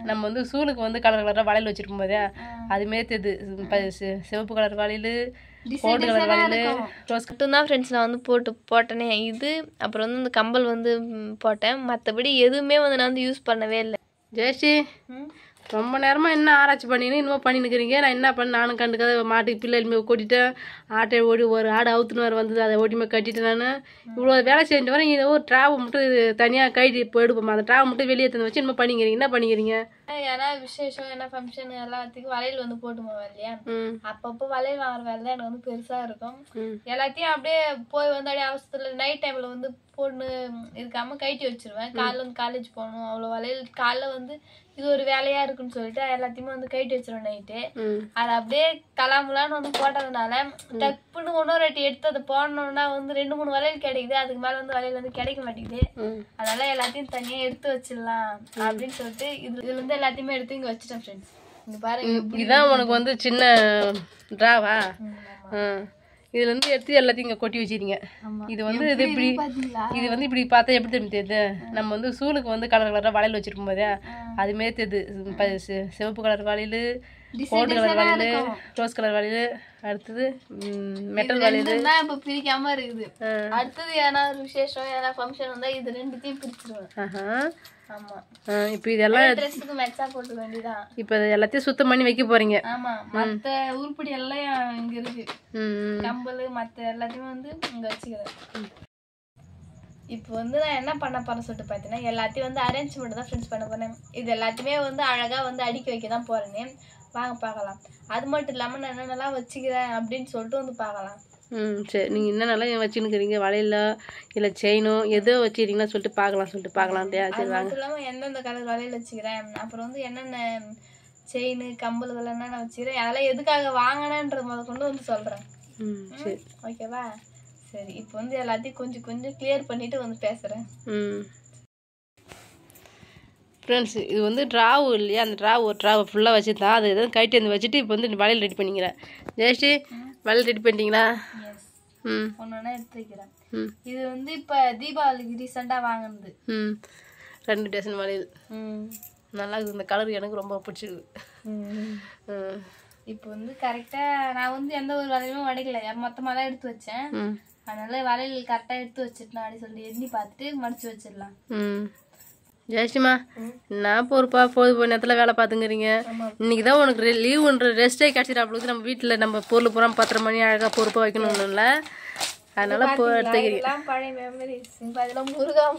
நம்ம வந்து சூலுக்கு வந்து கலர் கலராக வளையல் வச்சிருப்போம் போதே அதுமாரி தெரியுது இப்ப செ- சிவப்பு கலர் வளையல் கோல்டு கலர் வளையல் ரோஸ் மட்டும்தான் ஃப்ரெண்ட்ஸ் நான் வந்து போட்டு போட்டேனே இது அப்புறம் வந்து இந்த கம்பல் வந்து ம், போட்டேன் மற்றபடி எதுவுமே வந்து நான் வந்து யூஸ் பண்ணவே இல்லை ஜெயஸ்ரீ ரொம்ப நேரமா என்ன ஆராய்ச்சி பண்ணின்னு இன்னும் பண்ணினுக்கிறீங்க நான் என்ன பண்ண நானும் கண்டுக்காத மாட்டுக்கு பிள்ளை எலும்பி கூட்டிட்டேன் ஆட்டை ஓடி ஒரு ஆடு அவுத்துன்னு வர வந்தது அதை ஓட்டிமே கட்டிட்டேன் நான் இவ்வளோ வேலை செஞ்சுட்டு வரேன் இதை ஒரு ட்ராவை மட்டும் இது தனியாக கழட்டி இப்போ எடுப்போம் அந்த ட்ராவை மட்டும் வெளியே தந்து வச்சு இன்னும் பண்ணிக்கிறீங்க என்ன பண்ணிக்கிறீங்க ஏன்னா விசேஷம் என்ன ஃபங்க்ஷன் எல்லாத்துக்கும் வளையல் வந்து போட்டு போவேன் இல்லையா ம் அப்பப்போ வளையல் வாங்குற வேலை தான் எனக்கு வந்து பெருசா இருக்கும் ம் எல்லாத்தையும் அப்படியே போய் வந்து அப்படியே அவசரத்துல நைட் டைம்ல வந்து போட்டு இருக்காம கைட்டி வச்சிருவேன் காலைல வந்து காலேஜ் போகணும் அவ்வளோ வளையல் காலைல வந்து இது ஒரு வேலையா இருக்குன்னு சொல்லிட்டு எல்லாத்தையுமே வந்து கைட்டி வச்சிருவேன் நைட்டு ம் அது அப்படியே தலாமுலான்னு வந்து போட்டதுனால டப்புன்னு இன்னொரு வாட்டி எடுத்து அதை போடணும்னா வந்து ரெண்டு மூணு வளையல் கிடைக்குது அதுக்கு மேல வந்து வளையல் வந்து கிடைக்க மாட்டேங்குது ம் அதனால எல்லாத்தையும் தனியா எடுத்து வச்சிடலாம் அப்படின்னு சொல்லிட்டு இது இதுல இருந்து எல்லாத்தையுமே எடுத்து இங்க வச்சுட்டேன் ஃப்ரெண்ட்ஸ் இங்க பாருங்க இதான் உனக்கு வந்து சின்ன ட்ராவா ஆ இதுல இருந்து எடுத்து எல்லாத்தையும் இங்க கொட்டி வச்சிருங்க இது வந்து இது இப்படி இது வந்து இப்படி பார்த்தா எப்படி தெரியும் தெரியுது நம்ம வந்து சூலுக்கு வந்து கலர் கலராக வளையல் வச்சிருப்போம் போதே அதுமாரி தெரியுது இப்ப செ- சிவப்பு கலர் வளையல் கோல்டு கலர் வளையல் ரோஸ் கலர் வளையல் அடுத்தது ம், மெட்டல் வளையல் தான் இப்ப பிரிக்காம இருக்குது அடுத்தது ஏன்னா ஒரு விசேஷம் ஏன்னா ஃபங்க்ஷன் வந்தா இது ரெண்டுத்தையும் பிரிச்சிருவேன் ஆஹா ஆமா ஆ, இப்போ இதெல்லாம் ட்ரெஸ்ஸுக்கு மெச்சா போட்டு வேண்டியதான் இப்போ இது எல்லாத்தையும் சுத்தம் பண்ணி வைக்க போறீங்க ஆமா மத்த உருப்படி எல்லாம் இங்க இருக்கு ம் ம். கம்பல் மத்த எல்லாத்தையும் வந்து இங்க வச்சுக்கிறேன் இப்போ வந்து நான் என்ன பண்ண போறேன்னு சொல்லிட்டு பார்த்தீங்கன்னா எல்லாத்தையும் வந்து அரேஞ்ச்மெண்ட் தான் ஃப்ரெண்ட்ஸ் பண்ண போறேன் இது எல்லாத்தையுமே வந்து அழகா வந்து அடுக்கி வைக்க தான் போறேனே வாங்க பார்க்கலாம் அது மட்டும் இல்லாம நான் என்னென்னலாம் வச்சுக்கிறேன் அப்படின்னு சொல்லிட்டு வந்து பார்க்கலாம் ம் சரி நீங்கள் என்னென்னலாம் வச்சுன்னுக்கிறீங்க வளையல இல்லை செயினோ எதோ வச்சுக்கிறீங்களா சொல்லிட்டு பார்க்கலாம் சொல்லிட்டு பார்க்கலாம் இல்லையா அது சரி வாங்க மட்டும் இல்லாம எந்தெந்த கலர் வளையல் வச்சுக்கிறேன் அப்புறம் வந்து என்னென்ன செயின் கம்பல் இதெல்லாம் என்னென்ன வச்சுக்கிறேன் அதெல்லாம் எதுக்காக வாங்கினேன்றது முத கொண்டு வந்து சொல்றேன் ம் சரி ஓகேவா சரி இப்போ வந்து எல்லாத்தையும் கொஞ்சம் கொஞ்சம் கிளியர் பண்ணிட்டு வந்து பேசுறேன் ம் ஃப்ரெண்ட்ஸ் இது வந்து ட்ராவு இல்லையா அந்த ட்ராவு ஒரு ட்ராவை ஃபுல்லாக வச்சு தான் அது எதுவும் கைட்டு வந்து வச்சுட்டு இப்போ வந்து வளையல் ரெடி பண்ணிக்கிறேன் ஜெயஸ்ரீ வளையல் ரெடி பண்ணிட்டீங்களா எஸ் ம் ஒன்று எடுத்து வைக்கிறேன் ம் இது வந்து இப்போ தீபாவளிக்கு ரீசெண்டாக வாங்கினது ம் ரெண்டு டசன் வளையல் ம் நல்லா இருக்குது இந்த கலர் எனக்கு ரொம்ப பிடிச்சிருக்கு ம் இப்போ வந்து கரெக்டாக நான் வந்து எந்த ஒரு வளையலுமே உடைக்கல மொத்தமாக தான் எடுத்து வச்சேன் ம் அதனால வளையல் கரெக்டாக எடுத்து வச்சிட்டேன் அப்படி சொல்லி எண்ணி பார்த்துட்டு மடிச்சு வச்சிடலாம் ம் ஜெயஸ்ரீமா நான் பொறுப்பா போது போய் நேரத்தில் வேலை பார்த்துங்கிறீங்க இன்னைக்கு தான் உனக்கு லீவுன்ற ரெஸ்ட்டே கிடச்சிடாப்புல நம்ம வீட்டில் நம்ம பொருள் பூரா பத்தரை மணி அழகாக பொறுப்பாக வைக்கணும்ல அதனால போ எடுத்துக்கிறீங்க இதெல்லாம் பழைய மெமரிஸ் இப்போ அதெல்லாம் முருகாம்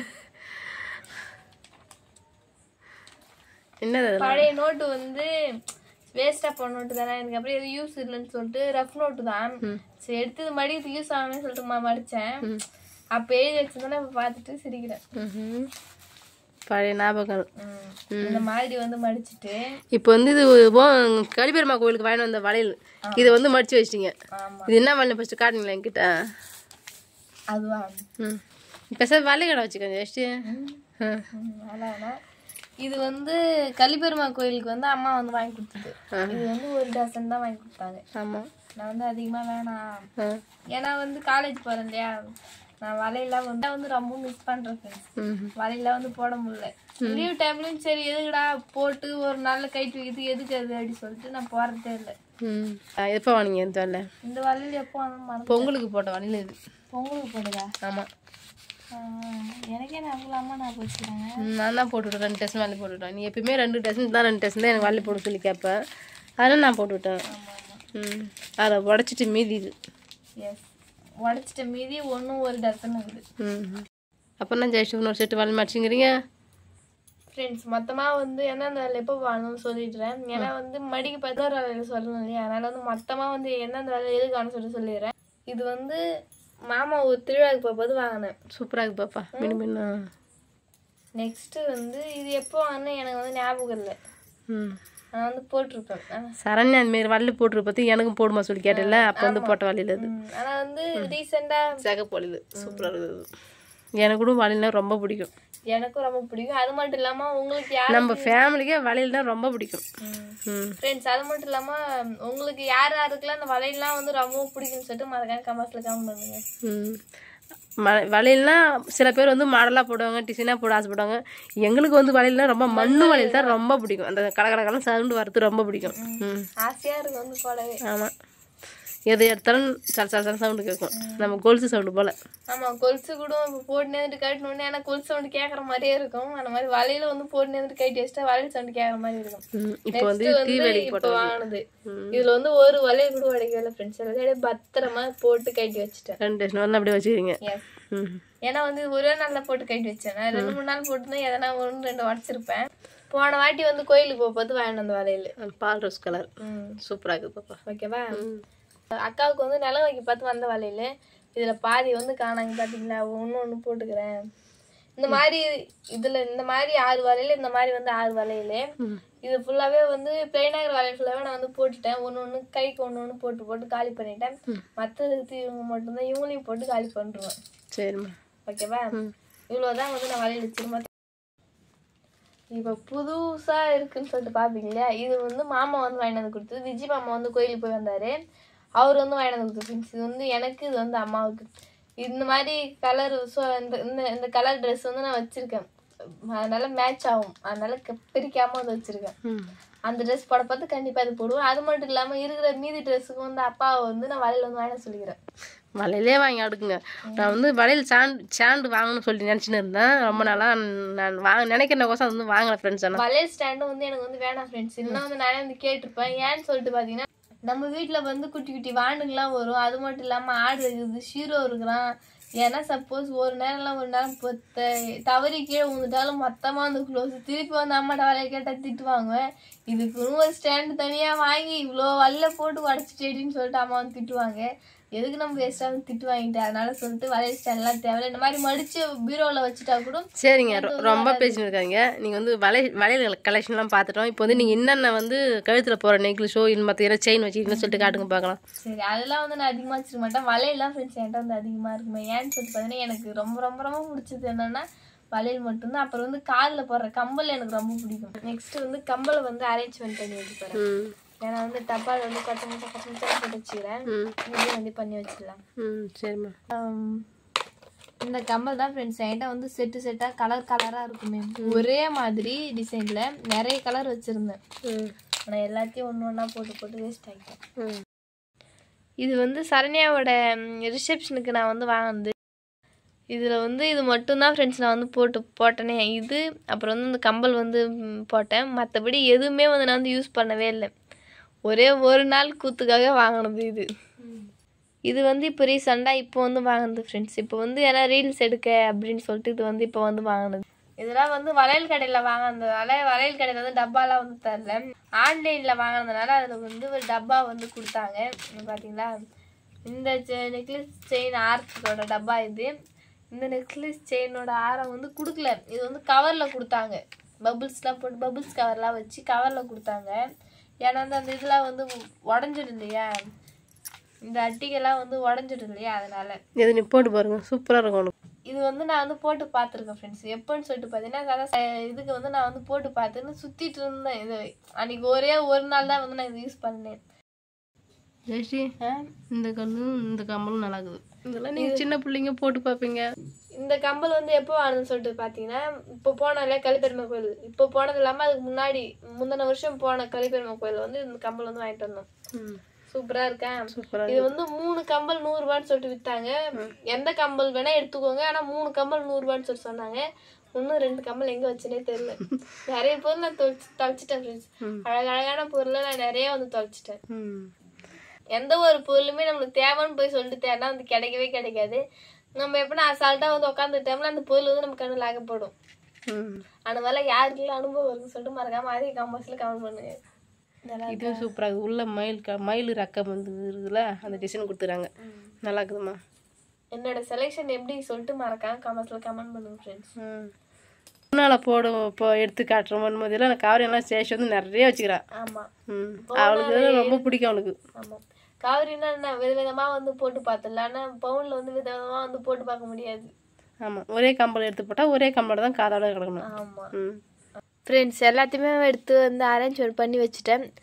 என்னது அதெல்லாம்? பழைய நோட்டு வந்து வேஸ்டா போன நோட்டு தானே எனக்கு அப்புறம் எதுவும் யூஸ் இல்லைன்னு சொல்லிட்டு ரஃப் நோட்டு தான் சரி எடுத்தது மடிக்கிறதுக்கு யூஸ் ஆகணும்னு சொல்லிட்டு ம- மடிச்சேன் அப்ப எழுதி வச்சிருந்தேன் இப்ப பார்த்துட்டு சிரிக்கிறேன் ம்ஹும். பழைய ஞாபகம் ம். இந்த மாதிரி வந்து மடிச்சிட்டு இப்போ வந்து இது ஓ- கலிபெருமா கோயிலுக்கு வாங்கிட்டு வந்த வளையல் இதை வந்து மடிச்சு வச்சிட்டீங்க ஆமா இது என்ன வளையல் ஃபஸ்ட்டு காட்டுங்களா என்கிட்ட அதுவா ம் இப்போ சார் வளைய கடை வச்சுக்கோங்க ஜெயஸ்ரீ ம் ம், நல்லா வேணா. இது வந்து கலிபெருமா கோயிலுக்கு வந்து அம்மா வந்து வாங்கி கொடுத்தது இது வந்து ஒரு டசன் தான் வாங்கி கொடுத்தாங்க ஆமாம் நான் வந்து அதிகமா வேணாம் ஆ ஏன்னா வந்து காலேஜ் போறேன் இல்லையா நான் வலையெல்லாம் வந்து வந்து ரொம்ப மிஸ் பண்றேன் ஃப்ரெண்ட்ஸ் ம் வலையெல்லாம் வந்து போட முடியல லீவ் டைம்லயும் சரி எதுக்குடா போட்டு ஒரு நல்ல கைட்டு இது எதுக்கு அது அப்படி சொல்லிட்டு நான் போறதே இல்லை ம் எப்போ வாங்கினீங்க இந்த வரல இந்த வலையில் எப்போ வாங்கணும் மறந்து பொங்கலுக்கு போட்ட வளையல் இது பொங்கலுக்கு போடுதா ஆமாம் ஆஹ், எனக்கே நான் அவ்வளோ அம்மா நான் வச்சுக்கிறாங்க நான் தான் போட்டு விட்டேன் ரெண்டு டெஸ்ட் வள்ளி போட்டு விட்டேன் நீ எப்பயுமே ரெண்டு டெஸ்ட் தான் ரெண்டு டெஸ்ட் தான் எனக்கு வள்ளி போட சொல்லி கேட்பேன் அதனால நான் போட்டு விட்டேன் ம் அதை உடச்சிட்டு மீதி இது எஸ் உடச்சிட்ட மீதி ஒன்றும் ஒரு டசன் இருக்குது ம் அப்புறம் ஜெயஸ்ரீ இன்னொரு செட்டு வள்ளி மாட்டிங்கிறீங்க ஃப்ரெண்ட்ஸ் மொத்தமாக வந்து எந்தெந்த வேலை எப்போ வாங்கணும்னு சொல்லிடுறேன் ஏன்னா வந்து மடிக்கு பதினோரு வேலையில் சொல்லணும் இல்லையா அதனால வந்து மொத்தமாக வந்து எந்தெந்த வேலை எதுக்கு வாங்கணும்னு சொல்லி சொல்லிடுறேன் இது வந்து மாமா ஒரு திருவிழாவுக்கு போகும்போது வாங்கினேன் சூப்பராக இருக்கு பாப்பா மினு மின்னு நெக்ஸ்ட்டு வந்து இது எப்போ வாங்கினேன் எனக்கு வந்து ஞாபகம் இல்லை ம் நான் வந்து போட்டிருப்பேன் ஆனா- சரண்யா அந்த மாரி வள்ளி போட்டு பற்றி எனக்கும் போடுமா சொல்லி கேட்டல அப்போ வந்து போட்ட வழியில் அது ம், ஆனா வந்து ரீசெண்டாக சிகப்பு வழியில் சூப்பராக இருக்குது எனக்கு கூட வழியில ரொம்ப பிடிக்கும் எனக்கும் ரொம்ப பிடிக்கும் அது மட்டும் இல்லாமல் உங்களுக்கு யார் நம்ம ஃபேமிலிக்கே வளையல் தான் ரொம்ப பிடிக்கும் ம் ஃப்ரெண்ட்ஸ் அது மட்டும் இல்லாமல் உங்களுக்கு யார் யாருக்கெல்லாம் அந்த வலையெல்லாம் வந்து ரொம்ப பிடிக்கும்னு சொல்லிட்டு மறக்காம கமெண்ட்ஸில் கமெண்ட் பண்ணுங்க ம் ம வளையல்னால் சில பேர் வந்து மாடலாக போடுவாங்க டிசைனாக போட ஆசைப்படுவாங்க எங்களுக்கு வந்து வளையல்னா ரொம்ப மண்ணு வளையல் தான் ரொம்ப பிடிக்கும் அந்த கட கட கடன் சவுண்டு வரது ரொம்ப பிடிக்கும் ம் ஆசையா இருக்கு வந்து போடவே ஆமாம் எது எடுத்தாலும் சல சல சல சவுண்டு கேட்கும் நம்ம கொலுசு சவுண்டு போல் ஆமா கொலுசு கூட இப்போ போட்டு நேர்ந்து கட்டணும்னு ஏன்னா கொலுசு சவுண்ட் கேட்கற மாதிரியே இருக்கும் அந்த மாதிரி வலையில வந்து போட்டு நேர்ந்து கட்டி வச்சுட்டா வளையல் சவுண்ட் கேட்கற மாதிரி இருக்கும் ம் இப்போ வந்து Next தீ வந்து வேலைக்கு இப்போ போட்டோம் வாங்கினது இதுல வந்து ஒரு வளையல் கூட உடைக்கவே இல்லை ஃப்ரெண்ட்ஸ் எல்லாத்தையும் பத்திரமா போட்டு கட்டி வச்சுட்டேன் ரெண்டு டேஷன் வந்து அப்படியே வச்சுக்கிறீங்க எஸ் ம் ஏன்னா வந்து ஒரே நாள்ல போட்டு கட்டி வச்சேன் நான் ரெண்டு மூணு நாள் போட்டுனா எதனா ஒன்று ரெண்டு உடச்சிருப்பேன் போன வாட்டி வந்து கோயிலுக்கு போக பார்த்து வாங்கிட்டு வந்த வளையல் பால் ரோஸ் கலர் ம் சூப்பராக இருக்குது பாப்பா ஓகேவா அக்காவுக்கு வந்து நிலம் வைக்க பார்த்து வந்த வலையில இதுல பாதி வந்து காணாங்க பாத்தீங்களா ஒண்ணு ஒண்ணு போட்டுக்கிறேன் இந்த மாதிரி இதுல இந்த மாதிரி ஆறு வலையில இந்த மாதிரி வந்து ஆறு வலையில இது ஃபுல்லாவே வந்து பிளைனாகிற வலையில ஃபுல்லாவே நான் வந்து போட்டுட்டேன் ஒண்ணு ஒண்ணு கைக்கு ஒண்ணு ஒண்ணு போட்டு போட்டு காலி பண்ணிட்டேன் மற்றது இவங்க மட்டும்தான் இவங்களையும் போட்டு காலி பண்ணிருவேன் சரிம்மா ஓகேவா இவ்வளவுதான் வந்து நான் வலையில வச்சிருக்கேன் இப்போ புதுசா இருக்குன்னு சொல்லிட்டு பாப்பீங்களா இது வந்து மாமா வந்து வாங்கிட்டு வந்து கொடுத்தது விஜய் மாமா வந்து கோயிலுக்கு போய் வந்தாரு அவர் வந்து வாங்கிட்டு வந்து கொடுத்தது friends. இது வந்து எனக்கு இது வந்து அம்மாவுக்கு இந்த மாதிரி கலர் இந்த இந்த இந்த கலர் ட்ரெஸ் வந்து நான் வச்சிருக்கேன் அதனால மேட்ச் ஆகும் அதனால க- பிரிக்காம வந்து வச்சிருக்கேன் ம் அந்த ட்ரெஸ் போட பார்த்து கண்டிப்பா அது போடுவேன் அது மட்டும் இல்லாம இருக்கிற மீதி ட்ரெஸ்ஸுக்கு வந்து அப்பாவை வந்து நான் வலையில வந்து வாங்கின சொல்லிக்கிறேன் வலையிலே வாங்கி அடுக்குங்க நான் வந்து வளையல் சாண்ட் சாண்டு வாங்கணும்னு சொல்லி நினச்சின்னு இருந்தேன் ரொம்ப நாளாக நான் வாங்க நினைக்கிற கோசம் அது வந்து வாங்கலை ஃப்ரெண்ட்ஸ் ஆனால் வளையல் ஸ்டாண்டும் வந்து எனக்கு வந்து வேணாம் ஃப்ரெண்ட்ஸ் இல்லைன்னா வந்து நானே வந்து கேட்டிருப்பேன் ஏன்னு சொல்லிட்டு பார்த்தீங்கன்னா நம்ம வீட்டில் வந்து குட்டி குட்டி வாண்டுங்கலாம் வரும் அது மட்டும் இல்லாமல் ஆடு இருக்குது ஷீரோ இருக்கிறான் ஏன்னா சப்போஸ் ஒரு நேரம்லாம் ஒரு நேரம் பொத்த தவறி கீழே விழுந்துட்டாலும் மொத்தமாக வந்து க்ளோஸ் திருப்பி வந்து அம்மாட்ட வலைய கேட்டால் திட்டுவாங்க இதுக்குன்னு ஒரு ஸ்டாண்டு தனியாக வாங்கி இவ்வளோ வல்ல போட்டு உடச்சிட்டேடின்னு சொல்லிட்டு அம்மா வந்து திட்டுவாங்க எதுக்கு நம்ம வேஸ்ட்டாக வந்து திட்டு வாங்கிட்டு அதனால சொல்லிட்டு வளையல் ஸ்டாண்ட்லாம் தேவையில்லை இந்த மாதிரி மடிச்சு பீரோவில் வச்சுட்டா கூட சரிங்க ரொ- ரொம்ப பேசின்னு இருக்காங்க நீங்கள் வந்து வளை வளையல் கலெக்ஷன்லாம் பார்த்துட்டோம் இப்போ வந்து நீங்கள் என்னென்ன வந்து கழுத்தில் போகிற நெக்லஸோ இல்லை மற்ற ஏதாவது செயின் வச்சுருக்கீங்கன்னு சொல்லிட்டு காட்டுங்க பார்க்கலாம் சரி அதெல்லாம் வந்து நான் அதிகமாக வச்சிருக்க மாட்டேன் வளையல்லாம் ஃப்ரெண்ட்ஸ் என்கிட்ட வந்து அதிகமாக இருக்குமே ஏன்னு சொல்லிட்டு பார்த்தீங்கன்னா எனக்கு ரொம்ப ரொம்ப ரொம்ப பிடிச்சது என்னன்னா வளையல் மட்டும்தான் அப்புறம் வந்து காலில் போடுற கம்பல் எனக்கு ரொம்ப பிடிக்கும் நெக்ஸ்ட் வந்து கம்பலை வந்து அரேஞ்ச்மெண்ட் பண்ணி வச்சுக்கிறேன் ம் ஏன்னா வந்து டப்பால் வந்து கொச்ச முச்சை கொச்ச முச்சை போட்டு வச்சுக்கிறேன் ம் இதையும் வந்து பண்ணி வச்சிடலாம் ம் சரிம்மா ஆம், இந்த கம்மல் தான் ஃப்ரெண்ட்ஸ் என்கிட்ட வந்து செட்டு செட்டாக கலர் கலராக இருக்குமே ஒரே மாதிரி டிசைனில் நிறைய கலர் வச்சுருந்தேன் ம் ஆனால் எல்லாத்தையும் ஒன்று ஒன்றா போட்டு போட்டு வேஸ்ட் ஆகிட்டேன் ம் இது வந்து சரண்யாவோட ரிசப்ஷனுக்கு நான் வந்து வாங்கினது இதில் வந்து இது மட்டும்தான் ஃப்ரெண்ட்ஸ் நான் வந்து போட்டு போட்டேனே இது அப்புறம் வந்து இந்த கம்பல் வந்து ம், போட்டேன் மற்றபடி எதுவுமே வந்து நான் வந்து யூஸ் பண்ணவே இல்லை ஒரே ஒரு நாள் கூத்துக்காக வாங்கினது இது இது வந்து இப்போ ரீசெண்டாக இப்போ வந்து வாங்கினது ஃப்ரெண்ட்ஸ் இப்போ வந்து ஏன்னா ரீல்ஸ் எடுக்க அப்படின்னு சொல்லிட்டு இது வந்து இப்போ வந்து வாங்கினது இதெல்லாம் வந்து வளையல் கடையில் வாங்கினதுனால வளையல் கடையில் வந்து டப்பாலாம் வந்து தரல ஆன்லைனில் வாங்கினதுனால அதில் வந்து ஒரு டப்பா வந்து கொடுத்தாங்க இங்க பார்த்தீங்களா இந்த நெக்லஸ் செயின் ஆரத்தோட டப்பா இது இந்த நெக்லஸ் செயினோட ஆரம் வந்து கொடுக்கல இது வந்து கவரில் கொடுத்தாங்க பபுள்ஸ்லாம் போட்டு பபுள்ஸ் கவர்லாம் வச்சு கவரில் கொடுத்தாங்க ஏன்னா வந்து அந்த இதெல்லாம் வந்து உடஞ்சிடும் இல்லையா இந்த அட்டிகெல்லாம் வந்து உடஞ்சிடும் இல்லையா அதனால எது நீ போட்டு பாருங்க சூப்பராக இருக்கும் உனக்கு இது வந்து நான் வந்து போட்டு பார்த்துருக்கேன் ஃப்ரெண்ட்ஸ் எப்போன்னு சொல்லிட்டு பார்த்தீங்கன்னா அதான் ச- இதுக்கு வந்து நான் வந்து போட்டு பார்த்துன்னு சுற்றிட்டு இருந்தேன் இது அன்னைக்கு ஒரே ஒரு நாள் தான் வந்து நான் இது யூஸ் பண்ணேன் ஜெயஸ்ரீ இந்த கல்லும் இந்த கம்மலும் நல்லா இருக்குது இதெல்லாம் நீங்கள் சின்ன பிள்ளைங்க போட்டு பார்ப்பீங்க இந்த கம்பல் வந்து எப்போ வாங்கணும்னு சொல்லிட்டு பார்த்தீங்கன்னா இப்போ போனால கலிப்பெருமை கோயில் இப்போ போனது இல்லாமல் அதுக்கு முன்னாடி முந்தின வருஷம் போன கலிப்பெருமை கோயில் வந்து இந்த கம்பல் வந்து வாங்கிட்டு வந்தோம் ம் சூப்பராக இருக்கேன் சூப்பராக இது வந்து மூணு கம்பல் நூறு ரூபான்னு சொல்லிட்டு வித்தாங்க எந்த கம்பல் வேணா எடுத்துக்கோங்க ஆனா மூணு கம்பல் நூறு ரூபான்னு சொல்லி சொன்னாங்க இன்னும் ரெண்டு கம்பல் எங்க வச்சனே தெரியல நிறைய பொருள் நான் தொலைச்சு தொலைச்சிட்டேன் ஃப்ரெண்ட்ஸ் அழகழகான பொருளை நான் நிறைய வந்து தொலைச்சிட்டேன் ம் எந்த ஒரு பொருளுமே நம்மளுக்கு தேவைன்னு போய் சொல்லிட்டு தேடினா வந்து கிடைக்கவே கிடைக்காது நம்ம எப்படின்னா அசால்ட்டா வந்து உட்காந்துட்டோம்ல அந்த பொருள் வந்து நம்ம கண்ணில் ஆகப்படும் ம் அந்த மாதிரிலாம் யாருக்கெல்லாம் அனுபவம் இருக்குன்னு சொல்லிட்டு மறக்காம அதே காம்பஸில் கமெண்ட் பண்ணுங்க நல்லா இது சூப்பராக இருக்குது உள்ள மயில் க மயில் ரக்கம் வந்து இருக்குதுல்ல அந்த டிசைன் கொடுத்துறாங்க நல்லா இருக்குதும்மா என்னோட செலெக்ஷன் எப்படி சொல்லிட்டு மறக்காம காமெண்ட்ஸ்ல கமெண்ட் பண்ணுங்க ஃப்ரெண்ட்ஸ் ம் முன்னால் போடும் இப்போ எடுத்து காட்டுற போதெல்லாம் நான் காவரியெல்லாம் ஸ்டேஷன் வந்து நிறைய வச்சுக்கிறேன் ஆமா ம் அவளுக்கு ரொம்ப பிடிக்கும் அவளுக்கு ஆமா காவிரினா என்ன விதவிதமா வந்து போட்டு பார்த்துடலாம் ஆனா பவுன்ல வந்து விதவிதமா வந்து போட்டு பார்க்க முடியாது ஆமாம் ஒரே கம்பல் எடுத்து போட்டால் ஒரே கம்பளை தான் காதோட கிடக்கணும் ஆமா ம் ஃப்ரெண்ட்ஸ் எல்லாத்தையுமே எடுத்து வந்து அரேஞ்ச் பண்ணி வச்சுட்டேன்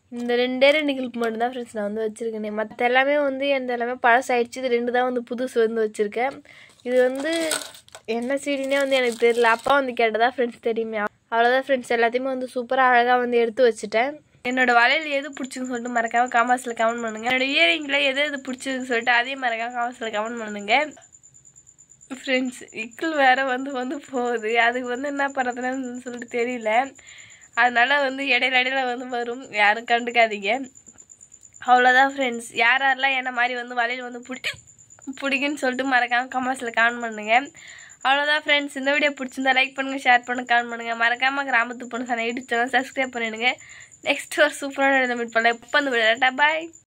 இந்த ரெண்டே ரெண்டு கிளிப் மட்டும் தான் ஃப்ரெண்ட்ஸ் நான் வந்து வச்சுருக்கேனே மற்ற எல்லாமே வந்து எந்த எல்லாமே பழசாயிடுச்சு இது ரெண்டு தான் வந்து புதுசு வந்து வச்சுருக்கேன் இது வந்து என்ன சீடினே வந்து எனக்கு தெரியல அப்பா வந்து கேட்டதா ஃப்ரெண்ட்ஸ் தெரியுமே அவ்வளோதான் ஃப்ரெண்ட்ஸ் எல்லாத்தையுமே வந்து சூப்பராக அழகாக வந்து எடுத்து வச்சுட்டேன் என்னோட வலையில் எது பிடிச்சின்னு சொல்லிட்டு மறக்காம காமர்ஸில் கமெண்ட் பண்ணுங்கள் என்னோட இயரிங்கில் எது எது பிடிச்சிருக்குன்னு சொல்லிட்டு அதே மறக்காம காமர்ஸில் கமெண்ட் பண்ணுங்கள் ஃப்ரெண்ட்ஸ் இக்கிள் வேற வந்து வந்து போகுது அதுக்கு வந்து என்ன பண்ணுறதுன்னு சொல்லிட்டு தெரியல அதனால வந்து இடையில இடையில வந்து வரும் யாரும் கண்டுக்காதீங்க அவ்வளோதான் ஃப்ரெண்ட்ஸ் யார் யாரெல்லாம் என்ன மாதிரி வந்து வலையில் வந்து பிடி பிடிக்குன்னு சொல்லிட்டு மறக்காமல் கமெண்ட்ஸில் கமெண்ட் பண்ணுங்கள் அவ்வளோதான் ஃப்ரெண்ட்ஸ் இந்த வீடியோ பிடிச்சிருந்தா லைக் பண்ணுங்கள் ஷேர் பண்ணுங்க கமெண்ட் பண்ணுங்கள் மறக்காமல் கிராமத்து பொண்ணு சார் யூடியூப் சேனல் சப்ஸ்கிரைப் பண்ணிடுங்க நெக்ஸ்ட் ஒரு சூப்பரான மீட் பண்ணலாம் இப்போ வந்து பாய்